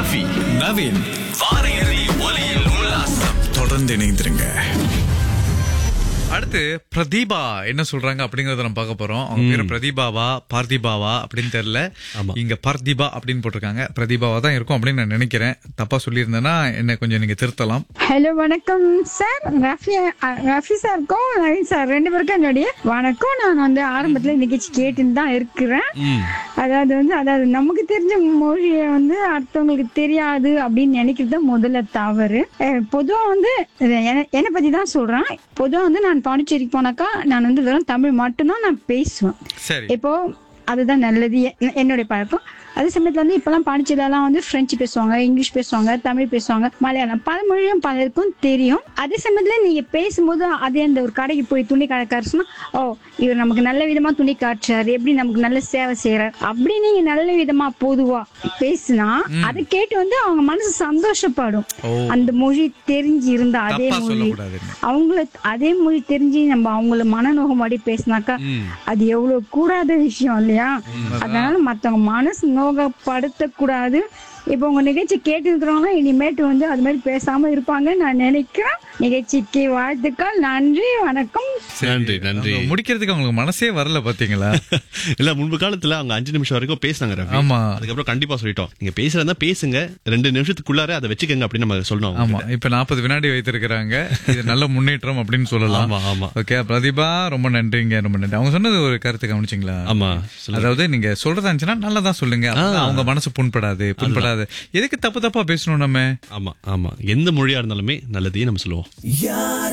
ரஃபி நவீன் வார இறுதி ஒலியில் உல்லாசம் தொடர்ந்து இணைந்திருங்க அடுத்து பிரதீபா என்ன சொல்றாங்க அப்படிங்கறத நம்ம பார்க்க போறோம் அவங்க பேரு பிரதீபாவா பார்த்திபாவா அப்படின்னு தெரியல ஆமா. இங்க பார்த்திபா அப்படின்னு போட்டிருக்காங்க பிரதீபாவா தான் இருக்கும் அப்படின்னு நான் நினைக்கிறேன் தப்பா சொல்லியிருந்தேன்னா என்ன கொஞ்சம் நீங்க திருத்தலாம் ஹலோ வணக்கம் சார் ரஃபி அ, ரஃபி சாருக்கும் நவீன் சார் ரெண்டு பேருக்கும் என்னுடைய வணக்கம் நான் வந்து ஆரம்பத்துல நிகழ்ச்சி கேட்டுன்னு தான் இருக்கிறேன் அதாவது வந்து அதாவது நமக்கு தெரிஞ்ச மொழியை வந்து அடுத்தவங்களுக்கு தெரியாது அப்படின்னு நினைக்கிறது தான் முதல்ல தவறு அஹ், பொதுவா வந்து இது என- என்னை பத்தி தான் சொல்றேன் பொதுவா வந்து நான் பாண்டிச்சேரிக்கு போனாக்கா நான் வந்து வெறும் தமிழ் மட்டும்தான் நான் பேசுவேன் சரி இப்போ அதுதான் நல்லது எ- என்னுடைய பழக்கம் அதே சமயத்துல வந்து இப்பெல்லாம் பாண்டிச்சேரிலாம் வந்து பிரெஞ்சு பேசுவாங்க இங்கிலீஷ் பேசுவாங்க தமிழ் பேசுவாங்க மலையாளம் பல மொழியும் பலருக்கும் தெரியும் அதே சமயத்துல நீங்க பேசும்போது அதே அந்த ஒரு கடைக்கு போய் துணி கடைக்காரர் சொன்னா ஓ இவர் நமக்கு நல்ல விதமா துணி காட்டுறாரு எப்படி நமக்கு நல்ல சேவை செய்யறாரு அப்படி நீங்க நல்ல விதமா பொதுவா பேசுனா அதை கேட்டு வந்து அவங்க மனசு சந்தோஷப்படும் ஓ. அந்த மொழி தெரிஞ்சு இருந்த அதே தப்பா மொழி சொல்லக்கூடாதுன்னு. அவங்கள அதே மொழி தெரிஞ்சு நம்ம அவங்கள மனநோகம் அடி பேசினாக்கா அது எவ்வளவு கூடாத விஷயம் இல்லையா அதனால மத்தவங்க மனசு நோகப்படுத்த கூடாது இப்போ உங்க நிகழ்ச்சி கேட்டு இருக்கிறவங்க இனிமேட்டு வந்து அது மாதிரி பேசாம இருப்பாங்கன்னு நான் நினைக்கிறேன் நிகழ்ச்சிக்கு வாழ்த்துக்கள் நன்றி வணக்கம் நன்றி நன்றி அவங்க முடிக்கிறதுக்கு அவங்களுக்கு மனசே வரல பாத்தீங்களா இல்ல முன்பு காலத்துல அவங்க அஞ்சு நிமிஷம் வரைக்கும் பேசினாங்க ரவி ஆமா. அதுக்கப்புறம் கண்டிப்பா சொல்லிட்டோம் நீங்க பேசுறதா பேசுங்க ரெண்டு நிமிஷத்துக்குள்ளார அதை வச்சுக்கங்க அப்படின்னு நம்ம சொல்லணும் அவங்க ஆமா இப்ப நாற்பது வினாடி வைத்திருக்கிறாங்க இது நல்ல முன்னேற்றம் அப்படின்னு சொல்லலாம் ஆமா, ஆமா. ஓகே பிரதீபா ரொம்ப நன்றிங்க ரொம்ப நன்றி அவங்க சொன்னது ஒரு கருத்து கவனிச்சிங்களா ஆமா சொல்லுங்க. அதாவது நீங்க சொல்றதா இருந்துச்சுன்னா நல்லதா சொல்லுங்க அப்பதான் அவங்க மனசு புண்படாது புண்படாது எதுக்கு தப்பு தப்பா பேசணும் நம்ம ஆமா ஆமா எந்த மொழியா இருந்தாலுமே நல்லதையே நம்ம சொல்லுவோம்